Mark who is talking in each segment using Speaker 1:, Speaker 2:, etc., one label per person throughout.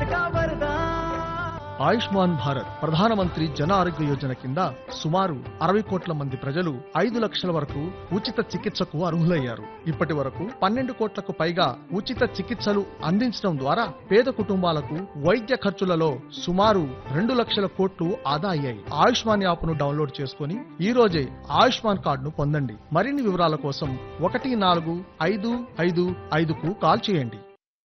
Speaker 1: का वरदान
Speaker 2: ఆయుష్మాన్ భారత్ ప్రధానమంత్రి జన ఆరోగ్య యోజన కింద సుమారు అరవై కోట్ల మంది ప్రజలు ఐదు లక్షల వరకు ఉచిత చికిత్సకు అర్హులయ్యారు ఇప్పటి వరకు పన్నెండు కోట్లకు పైగా ఉచిత చికిత్సలు అందించడం ద్వారా పేద కుటుంబాలకు వైద్య ఖర్చులలో సుమారు రెండు లక్షల కోట్లు ఆదా అయ్యాయి ఆయుష్మాన్ యాప్ను డౌన్లోడ్ చేసుకుని ఈ రోజే ఆయుష్మాన్ కార్డును పొందండి మరిన్ని వివరాల కోసం ఒకటి నాలుగు ఐదు ఐదు ఐదుకు కాల్ చేయండి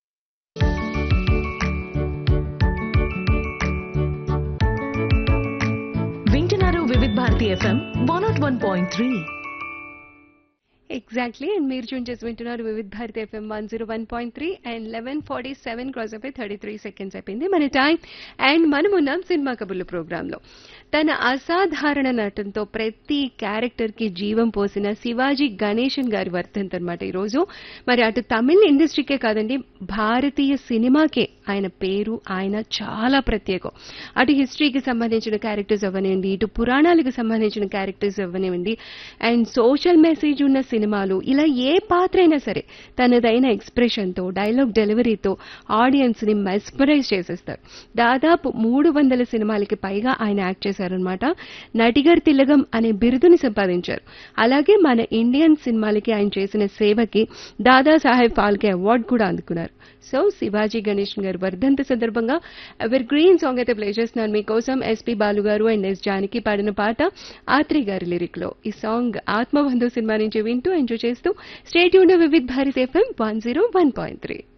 Speaker 3: వింటున్నారు Vividh Bharati FM one nought one point three
Speaker 4: exactly and మీరు చూన్ చేసి వింటున్నారు Vividh Bharati FM one zero one point three and eleven forty seven cross అయిపోయి థర్టీ త్రీ సెకండ్స్ అయిపోయింది మన టైం అండ్ మనం ఉన్నాం సినిమా కబుర్లు ప్రోగ్రాంలో తన అసాధారణ నటనతో ప్రతి క్యారెక్టర్కి జీవం పోసిన శివాజీ గణేశన్ గారి వర్ధంతి అనమాట ఈరోజు మరి అటు తమిళ ఇండస్ట్రీకే కాదండి భారతీయ సినిమాకే ఆయన పేరు ఆయన చాలా ప్రత్యేకం అటు హిస్టరీకి సంబంధించిన క్యారెక్టర్స్ అవ్వనివ్వండి ఇటు పురాణాలకు సంబంధించిన క్యారెక్టర్స్ అవ్వనివ్వండి అండ్ సోషల్ మెసేజ్ ఉన్న సినిమాలు ఇలా ఏ పాత్ర అయినా సరే తనదైన ఎక్స్ప్రెషన్తో డైలాగ్ డెలివరీతో ఆడియన్స్ని మెస్పరైజ్ చేసేస్తారు దాదాపు మూడు వందల సినిమాలకి పైగా ఆయన యాక్ట్ చేశారనమాట నటిగర్ తిలగం అనే బిరుదుని సంపాదించారు అలాగే మన ఇండియన్ సినిమాలకి ఆయన చేసిన సేవకి దాదా సాహెబ్ ఫాల్కే అవార్డు కూడా అందుకున్నారు సో శివాజీ గణేష్ గారు వర్ధంతి సందర్భంగా ఎవర్ గ్రీన్ సాంగ్ అయితే ప్లే చేస్తున్నాను మీకోసం ఎస్పి బాలు గారు అండ్ ఎస్ జానకి పాడిన పాట ఆత్రి గారి లిరిక్ లో ఈ సాంగ్ ఆత్మబంధు సినిమా నుంచి వింటూ ఎంజాయ్ చేస్తూ స్టేట్ యూన్ Vividh Bharat FM one zero one point three